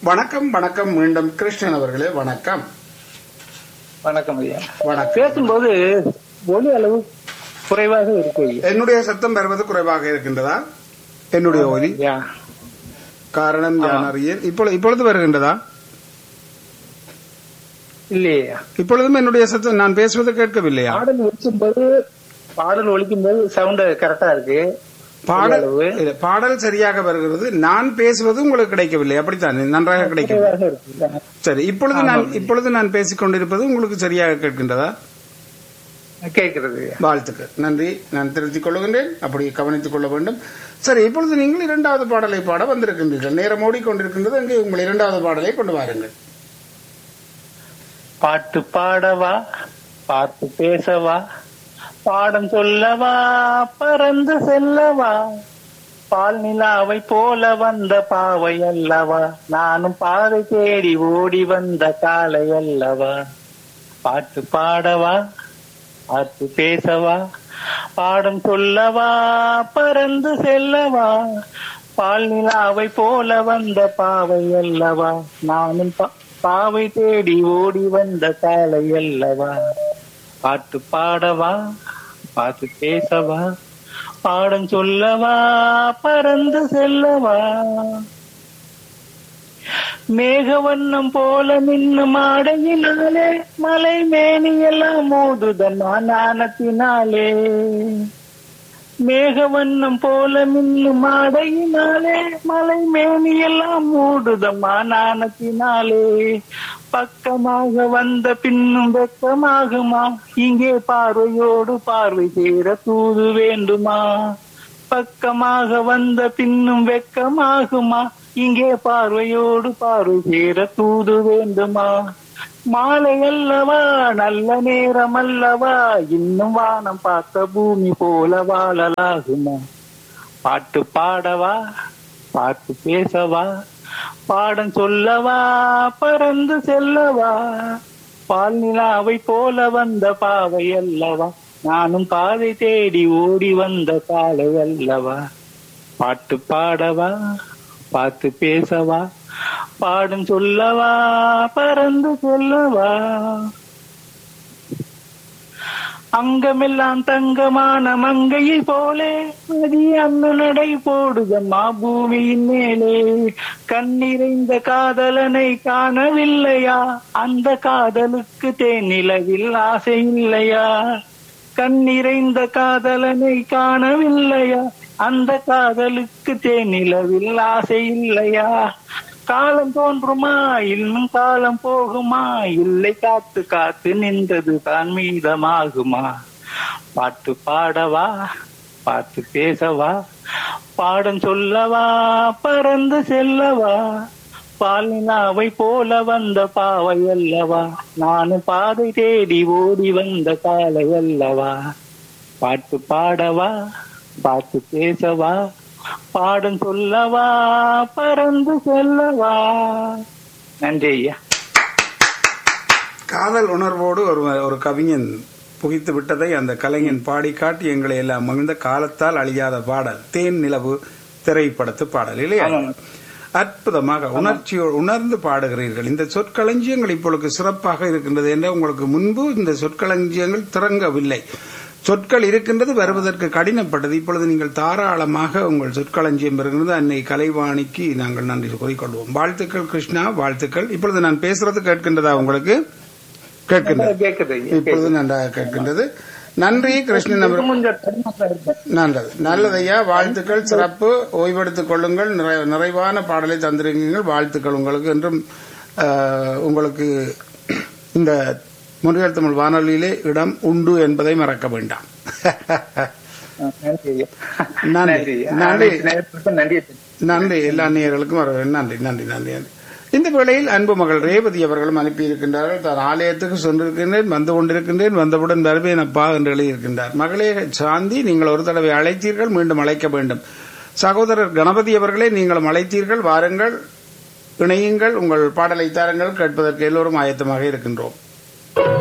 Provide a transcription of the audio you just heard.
வணக்கம் வணக்கம் மீண்டும் கிருஷ்ணன் அவர்களே வணக்கம் வணக்கம் ஐயா வணக்கம் பேசும்போது ஒலி அளவு குறைவாக இருக்கு ஐயா என்னுடைய சத்தம் வருவது குறைவாக இருக்கின்றதா என்னுடைய ஒலி ஐயா காரணம் யான் அறியேன் இப்பொழுது இப்பொழுது வருகின்றதா இல்லையா இப்பொழுதும் என்னுடைய சத்தம் நான் பேசுவது கேட்கவில்லையா பாடல் ஒழிக்கும் போது பாடல் ஒழிக்கும் போது சவுண்ட் கரெக்டா இருக்கு பாடல் அளவு. இல்ல, பாடல் சரியாக வருகிறது நான் பேசுவது உங்களுக்கு கிடைக்கவில்லை அப்படித்தான் நன்றாக கிடைக்கவில்லை குறைவாக இருக்கு சரி இப்பொழுது நான் இப்பொழுது நான் பேசிக் கொண்டிருப்பது உங்களுக்கு சரியாக கேட்கின்றதா கேட்கிறது ஐயா வாழ்த்துக்கள் நன்றி நான் திருத்திக் கொள்ளுகின்றேன் அப்படி கவனித்துக் கொள்ள வேண்டும் சரி இப்பொழுது நீங்கள் இரண்டாவது பாடலை பாட வந்திருக்கின்றீர்கள் நேரம் ஓடிக்கொண்டிருக்கின்றது அங்கே உங்கள் இரண்டாவது பாடலை கொண்டு வாருங்கள் பாட்டு பாடவா பார்த்து பேசவா பாடம் சொல்லவா பறந்து செல்லவா பால் நிலாவை போல வந்த பாவை அல்லவா நானும் பாதை தேடி ஓடி வந்த காலை அல்லவா பாட்டு பாடவா பார்த்து பேசவா பாடம் சொல்லவா பறந்து செல்லவா பால் நிலாவை போல வந்த பாவை அல்லவா நானும் பா- பாவை தேடி ஓடி வந்த காலை அல்லவா பாட்டு பாடவா பார்த்து பேசவா பாடம் சொல்லவா பறந்து செல்லவா மேகவண்ணம் போல மின்னும் ஆடையினாலே மலை மேனியெல்லாம் மோதுதம்மா நாணத்தினாலே மேகவண்ணம் போல மின்னும் ஆடையினாலே மலை மேனியெல்லாம் மூடுதம்மா நாணத்தினாலே பக்கமாக வந்த பின்னும் வெக்கமாகுமா இங்கே பார்வையோடு பார்வை சேர தூது வேண்டுமா பக்கமாக வந்த பின்னும் வெக்கமாகுமா இங்கே பார்வையோடு பார்வை சேர தூது வேண்டுமா மாலை அல்லவா நல்ல நேரம் அல்லவா இன்னும் வானம் பார்த்த பூமி போல வாழலாகுமா பாட்டு பாடவா பாட்டு பேசவா பாடம் சொல்லவா பறந்து செல்லவா பால் நிலாவை போல வந்த பாவை அல்லவா நானும் பாதை தேடி ஓடி வந்த காலை அல்லவா பாட்டு பாடவா பார்த்து பேசவா பாடும் சொல்லவா பறந்து சொல்லவா அங்கமெல்லாம் தங்கமான மங்கையை போலே நதி அன்னு நடை போடுதம்மா பூமியின் மேலே கண்ணிறைந்த காதலனை காணவில்லையா அந்த காதலுக்கு தேனிலவில் ஆசை இல்லையா கண்ணிறைந்த காதலனை காணவில்லையா அந்த காதலுக்கு தேனிலவில் ஆசை இல்லையா காலம் தோன்றுமா இன்னும் காலம் போகுமா இல்லை காத்து காத்து நின்றது தான் மீதமாகுமா பாட்டு பாடவா பார்த்து பேசவா பாடம் சொல்லவா பறந்து செல்லவா பால் நிலாவை போல வந்த பாவை அல்லவா நானும் பாதை தேடி ஓடி வந்த காலை அல்லவா பாட்டு பாடவா பார்த்து பேசவா பாடம் சொல்லவா பறந்து செல்லவா நன்றி ஐயா காதல் உணர்வோடு ஒரு ஒரு கவிஞன் புகித்து விட்டதை அந்த கலைஞன் பாடி காட்டி எங்களை எல்லாம் மகிழ்ந்த காலத்தால் அழியாத பாடல் தேன் நிலவு திரைப்படத்து பாடல் இல்லையா ஆமாம். அற்புதமாக உணர்ச்சியோடு உணர்ந்து பாடுகிறீர்கள் இந்த சொற்களஞ்சியங்கள் இப்பொழுது சிறப்பாக இருக்கின்றது என்ற உங்களுக்கு முன்பு இந்த சொற்களஞ்சியங்கள் திறங்கவில்லை சொற்கள் இருக்கின்றது வருவதற்கு கடினப்பட்டது இப்பொழுது நீங்கள் தாராளமாக உங்கள் சொற்களஞ்சியம் பெறுகிறது அன்னை கலைவாணிக்கு நாங்கள் நன்றி கூறிக்கொள்வோம் வாழ்த்துக்கள் கிருஷ்ணா வாழ்த்துக்கள் இப்பொழுது நான் பேசுறது கேட்கின்றதா உங்களுக்கு கேட்கின்றது கேக்குது ஐயா இப்பொழுது நன்றாக கேட்கின்றது நன்றி கிருஷ்ணன் அவர் கொஞ்சம் தடுமாற்றமா இருக்கு. நல்லது நல்லது ஐயா வாழ்த்துக்கள் சிறப்பு ஓய்வெடுத்துக் கொள்ளுங்கள் நிறை- நிறைவான பாடலை தந்திருக்கீங்கள் வாழ்த்துக்கள் உங்களுக்கு என்றும் ஆஹ், உங்களுக்கு இந்த முருகல் தமிழ் வானொலியிலே இடம் உண்டு என்பதை மறக்க வேண்டாம் நன்றி ஐயா நன்றி. நன்றி ஐயா. நன்றி. நேரத்துக்கு நன்றி நன்றி எல்லா நேயர்களுக்கும் வர நன்றி நன்றி நன்றி நன்றி இந்த வேளையில் அன்பு மகள் ரேவதி அவர்களும் அனுப்பியிருக்கின்றார்கள் தான் ஆலயத்துக்கு சென்றிருக்கின்றேன் வந்து கொண்டிருக்கின்றேன் வந்தவுடன் வருவேன் அப்பா என்று எழுதியிருக்கின்றார் மகளே சாந்தி நீங்கள் ஒரு தடவை அழைத்தீர்கள் மீண்டும் அழைக்க வேண்டும் சகோதரர் கணபதி அவர்களே நீங்களும் அழைத்தீர்கள் வாருங்கள் இணையுங்கள் உங்கள் பாடலை தாருங்கள் கேட்பதற்கு எல்லோரும் ஆயத்தமாக இருக்கின்றோம்